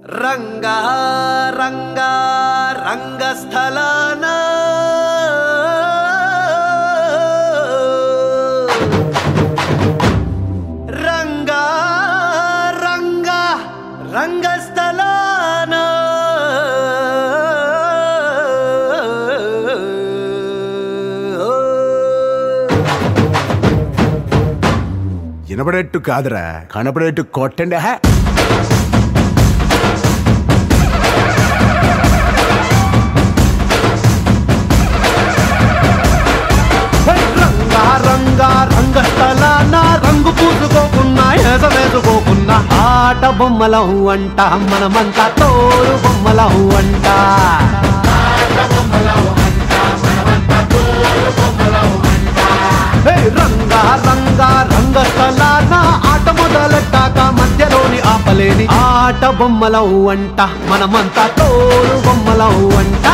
రంగా రంగా రంగస్థలాన రంగా రంగా రంగస్థలాన వినపడేట్టు కాదురా కనపడేట్టు కొట్టండి హే రంగా రంగా రంగస్థలాన రంగు పూసుకోకున్నా వేసుకోకున్నా ఆట బొమ్మలం అంట మనమంతా తోడు బొమ్మలం అంట హే, రంగా రంగా రంగస్థలాన ఆట మొదలెట్టాక మధ్యలోని ఆపలేని ఆట బొమ్మలం అంట మనమంతా తోడు బొమ్మలం అంట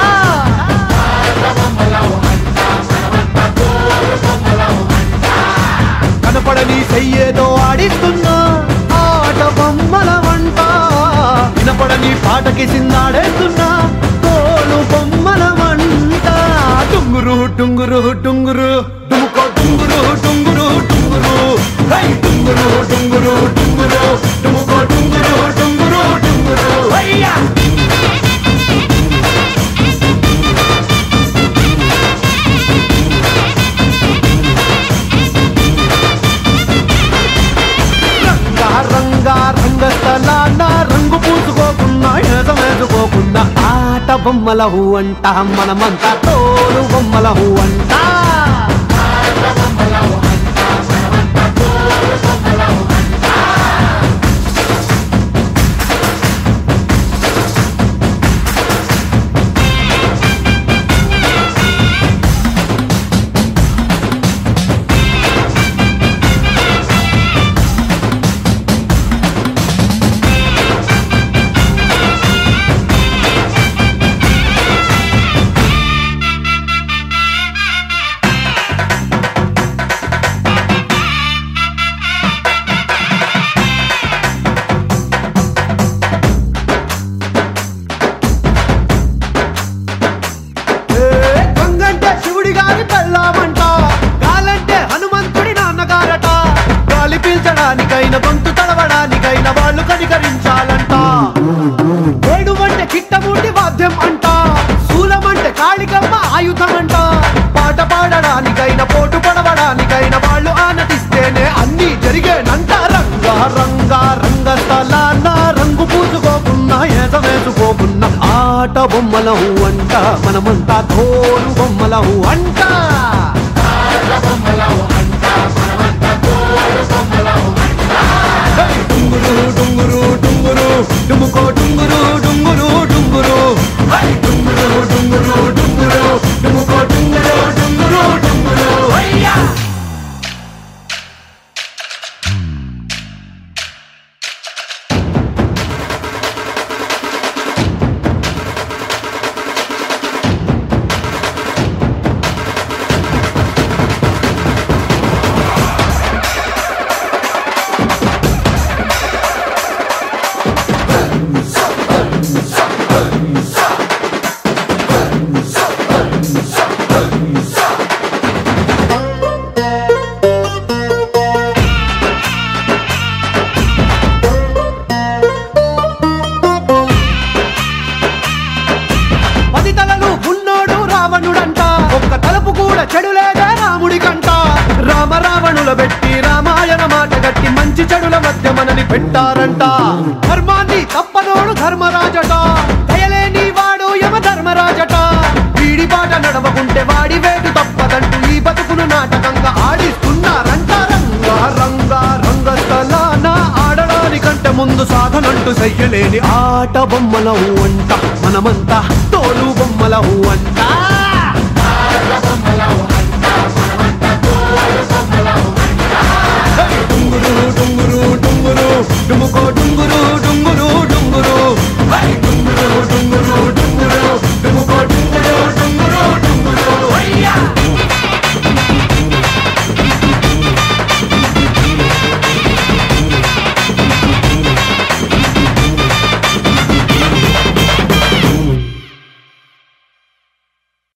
కనపడని చెయ్యేదో ఆడిస్తున్నా ఆట బొమ్మల వంట వినపడని పాటకి సిందాడేస్తున్నా తోలు బొమ్మల వంట టుంగురు టుంగురు టుంగురు డుముకో టుంగురు టుంగురు టుంగురు హై టుంగురు టుంగురు టుంగురు డుముకో టుంగురు టుంగురు టుంగురు హయ్యా రంగా రంగా రంగస్థలాన రంగు పూసుకోకున్నా ఏదం వేసుకోకున్నా ఆట బొమ్మల అంట మనమంతా తోలు బొమ్మల అంట ఏ, గంగంటే శివుడి గారి పెళ్ళామంట గాలంటే హనుమంతుడి నాన్నగారట గాలి పీల్చడానికైన గొంతు తడవడానికైన వాళ్ళు కనికరించాలంట ఏడు అంటే కిట్టముండి వాద్యం అంట శూలమంటే కాళికమ్మ ఆయుధం అంట పాట పాడడానికైన పోటు పడవడానికైన వాళ్ళు ఆనతిస్తేనే అన్ని జరిగేనంట రంగా రంగా రంగస్థలాన రంగు పూసుకోకున్నా ఏద వేసుకోకున్నా ఆట బొమ్మలహు అంట మనమంతా తోలు బొమ్మలహు అంట హే, డుంగురు డుంగురు డుంగురు డుముకో డుంగురు డుంగురు డుంగురు హై, డుంగురు డుంగురు డుంగురు డుముకో డుంగురు డుంగురు డుంగురు హయ్యా పది తలలు ఉన్నోడు రావణుడంట ఒక్క తలుపు కూడా చెడులేదే రాముడికంట రామ రావణుల పెట్టి రామాయణ మాట గట్టి మంచి చెడుల మధ్య మనని పెట్టారంట ధర్మాన్ని తప్పనోడు ధర్మరాజట దయలేని వాడు యమ ధర్మరాజట వీడి బాట నడవకుంటే వాడి వేటు తప్పదంటూ ఈ బతుకును నాటకంగా ఆడిస్తున్నారంట రంగా రంగా రంగస్థలాన ఆడడానికంటే ముందు సాధనంటూ చెయ్యలేని ఆట బొమ్మలవు అంట మనమంతా తోలు బొమ్మలవు అంట